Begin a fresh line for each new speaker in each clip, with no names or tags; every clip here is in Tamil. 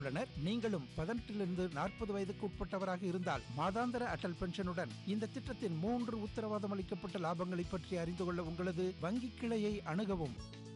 உள்ளனர் நீங்களும் பதினெட்டிலிருந்து நாற்பது வயதுக்கு உட்பட்டவராக இருந்தால் மாதாந்திர அடல் பென்ஷனுடன் இந்த திட்டத்தின் மூன்று உத்தரவாதம் அளிக்கப்பட்ட லாபங்களை பற்றி அறிந்து கொள்ள உங்களது வங்கி கிளையை அணுகவும்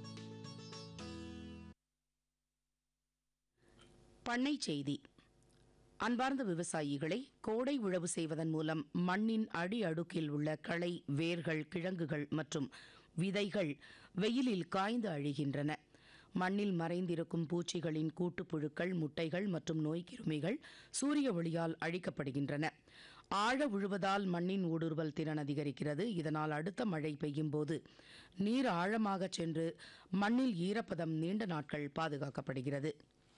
பண்ணை செய்தி அன்பார்ந்த விவசாயிகளை கோடை உழவு செய்வதன் மூலம் மண்ணின் அடி அடுக்கில் உள்ள களை வேர்கள் கிழங்குகள் மற்றும் விதைகள் வெயிலில் காய்ந்து அழிகின்றன மண்ணில் மறைந்திருக்கும் பூச்சிகளின் கூட்டுப்புழுக்கள் முட்டைகள் மற்றும் நோய்க்கிருமிகள் சூரிய ஒளியால் அழிக்கப்படுகின்றன ஆழ உழுவதால் மண்ணின் ஊடுருவல் திறன் அதிகரிக்கிறது இதனால் அடுத்த மழை பெய்யும் போது நீர் ஆழமாகச் சென்று மண்ணில் ஈரப்பதம் நீண்ட நாட்கள் பாதுகாக்கப்படுகிறது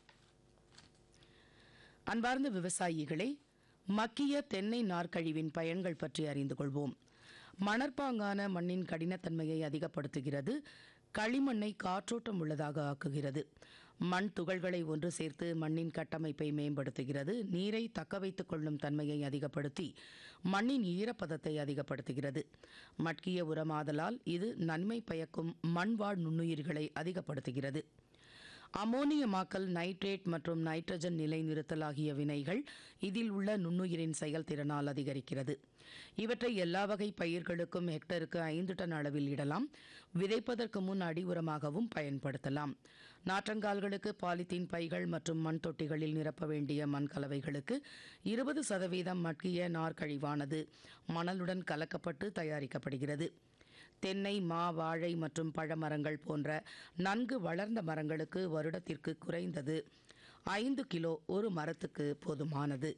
அன்பார்ந்த விவசாயிகளே மக்கிய தென்னை நார்க்கழிவின் பயன்கள் பற்றி அறிந்து கொள்வோம் மணற்பாங்கான மண்ணின் கடினத்தன்மையை அதிகப்படுத்துகிறது களிமண்ணை காற்றோட்டம் உள்ளதாக ஆக்குகிறது மண் துகள்களை ஒன்று சேர்த்து மண்ணின் கட்டமைப்பை மேம்படுத்துகிறது நீரை தக்க வைத்துக் கொள்ளும் தன்மையை அதிகப்படுத்தி மண்ணின் ஈரப்பதத்தை அதிகப்படுத்துகிறது மட்கிய உரமாதலால் இது நன்மை பயக்கும் மண்வாழ் நுண்ணுயிர்களை அதிகப்படுத்துகிறது அமோனியமாக்கல் நைட்ரேட் மற்றும் நைட்ரஜன் நிலைநிறுத்தல் ஆகிய வினைகள் இதில் உள்ள நுண்ணுயிரின் செயல்திறனால் அதிகரிக்கிறது இவற்றை எல்லா வகை பயிர்களுக்கும் ஹெக்டருக்கு ஐந்து டன் அளவில் இடலாம் விதைப்பதற்கு முன் அடி உரமாகவும் பயன்படுத்தலாம் நாற்றங்கால்களுக்கு பாலித்தீன் பைகள் மற்றும் மண் தொட்டிகளில் நிரப்ப வேண்டிய மண் கலவைகளுக்கு இருபது சதவீதம் மட்கிய நார்க்கழிவானது மணலுடன் கலக்கப்பட்டு தயாரிக்கப்படுகிறது தென்னை மா வாழை மற்றும் பழமரங்கள் போன்ற நன்கு வளர்ந்த மரங்களுக்கு வருடத்திற்கு குறைந்தது ஐந்து கிலோ ஒரு மரத்துக்கு போதுமானது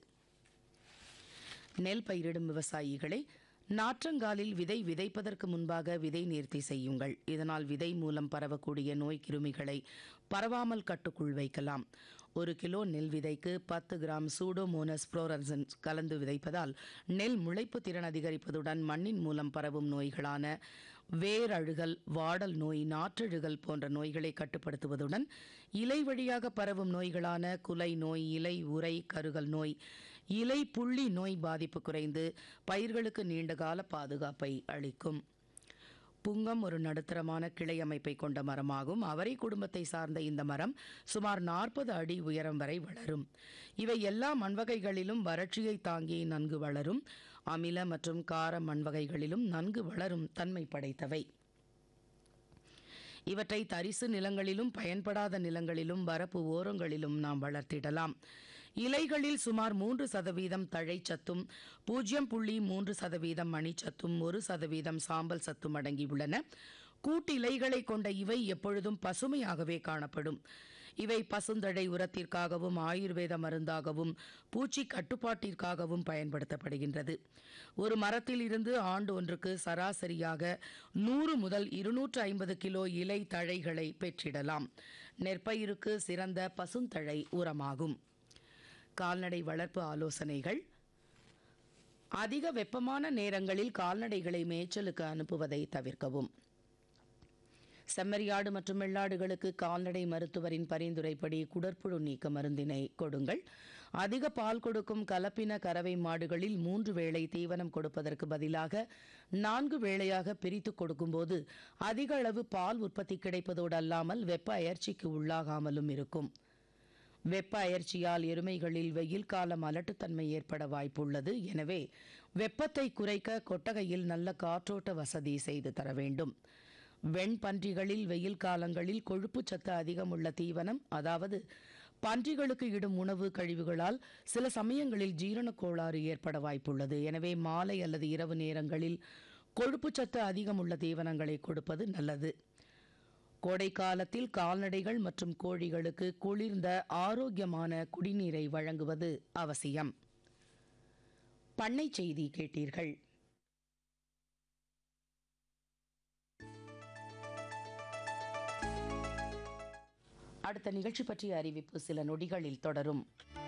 நெல் பயிரிடும் விவசாயிகளை நாற்றங்காலில் விதை விதைப்பதற்கு முன்பாக விதை நேர்த்தி செய்யுங்கள் இதனால் விதை மூலம் பரவக்கூடிய நோய் கிருமிகளை பரவாமல் கட்டுக்குள் வைக்கலாம் ஒரு கிலோ நெல் விதைக்கு பத்து கிராம் சூடோமோனஸ் புளோரசன் கலந்து விதைப்பதால் நெல் முளைப்பு திறன் அதிகரிப்பதுடன் மண்ணின் மூலம் பரவும் நோய்களான வேரழுகல் வாடல் நோய் நாற்றழுகல் போன்ற நோய்களை கட்டுப்படுத்துவதுடன் இலை வழியாக பரவும் நோய்களான குலை நோய் இலை உறை கருகல் நோய் இலை புள்ளி நோய் பாதிப்பு குறைந்து பயிர்களுக்கு நீண்டகால பாதுகாப்பை அளிக்கும் புங்கம் ஒரு நடுத்தரமான கிளை அமைப்பை கொண்ட மரமாகும் அவரை குடும்பத்தை சார்ந்த இந்த மரம் சுமார் நாற்பது அடி உயரம் வரை வளரும் இவை எல்லா மண்வகைகளிலும் வறட்சியை தாங்கி நன்கு வளரும் அமில மற்றும் கார மண்வகைகளிலும் நன்கு வளரும் தன்மை படைத்தவை இவற்றை தரிசு நிலங்களிலும் பயன்படாத நிலங்களிலும் வரப்பு ஓரங்களிலும் நாம் வளர்த்திடலாம் இலைகளில் சுமார் மூன்று சதவீதம் தழைச்சத்தும் பூஜ்ஜியம் புள்ளி மூன்று சதவீதம் மணிச்சத்தும் ஒரு சதவீதம் சாம்பல் சத்தும் அடங்கியுள்ளன கூட்டிலைகளை கொண்ட இவை எப்பொழுதும் பசுமையாகவே காணப்படும் இவை பசுந்தழை உரத்திற்காகவும் ஆயுர்வேத மருந்தாகவும் பூச்சி கட்டுப்பாட்டிற்காகவும் பயன்படுத்தப்படுகின்றது ஒரு மரத்தில் இருந்து ஆண்டு ஒன்றுக்கு சராசரியாக நூறு முதல் இருநூற்று ஐம்பது கிலோ இலை தழைகளை பெற்றிடலாம் நெற்பயிருக்கு சிறந்த பசுந்தழை உரமாகும் கால்நடை வளர்ப்பு ஆலோசனைகள் அதிக வெப்பமான நேரங்களில் கால்நடைகளை மேய்ச்சலுக்கு அனுப்புவதை தவிர்க்கவும் செம்மறியாடு மற்றும் வெள்ளாடுகளுக்கு கால்நடை மருத்துவரின் பரிந்துரைப்படி குடற்புழு நீக்க மருந்தினை கொடுங்கள் அதிக பால் கொடுக்கும் கலப்பின கறவை மாடுகளில் மூன்று வேளை தீவனம் கொடுப்பதற்கு பதிலாக நான்கு வேளையாக பிரித்து கொடுக்கும்போது அதிக அளவு பால் உற்பத்தி கிடைப்பதோடு அல்லாமல் வெப்ப அயற்சிக்கு உள்ளாகாமலும் இருக்கும் வெப்ப அயற்சியால் எருமைகளில் வெயில் காலம் அலட்டுத்தன்மை ஏற்பட வாய்ப்புள்ளது எனவே வெப்பத்தை குறைக்க கொட்டகையில் நல்ல காற்றோட்ட வசதி செய்து தர வேண்டும் வெண்பன்றிகளில் வெயில் காலங்களில் கொழுப்புச் சத்து அதிகமுள்ள தீவனம் அதாவது பன்றிகளுக்கு இடும் உணவு கழிவுகளால் சில சமயங்களில் ஜீரணக் கோளாறு ஏற்பட வாய்ப்புள்ளது எனவே மாலை அல்லது இரவு நேரங்களில் கொழுப்புச் சத்து அதிகமுள்ள தீவனங்களை கொடுப்பது நல்லது கோடை காலத்தில் கால்நடைகள் மற்றும் கோழிகளுக்கு குளிர்ந்த ஆரோக்கியமான குடிநீரை வழங்குவது அவசியம் பண்ணை செய்தி கேட்டீர்கள் அடுத்த நிகழ்ச்சி பற்றிய அறிவிப்பு சில நொடிகளில் தொடரும்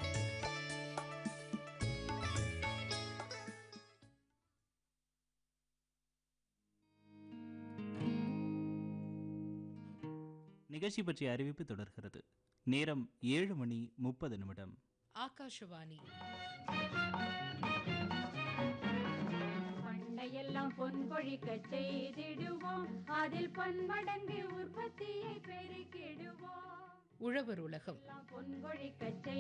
நிகழ்ச்சி பற்றிய அறிவிப்பு தொடர்கிறது நேரம் ஏழு மணி முப்பது நிமிடம்
ஆகாஷவாணி
பண்டையெல்லாம் பொன் கொழிக்க செய்திடுவோம் அதில் பன்மடங்கு உற்பத்தியை பெருக்கிடுவோம்
உழவர் உலகம்
எல்லாம் பொன் கொழிக்க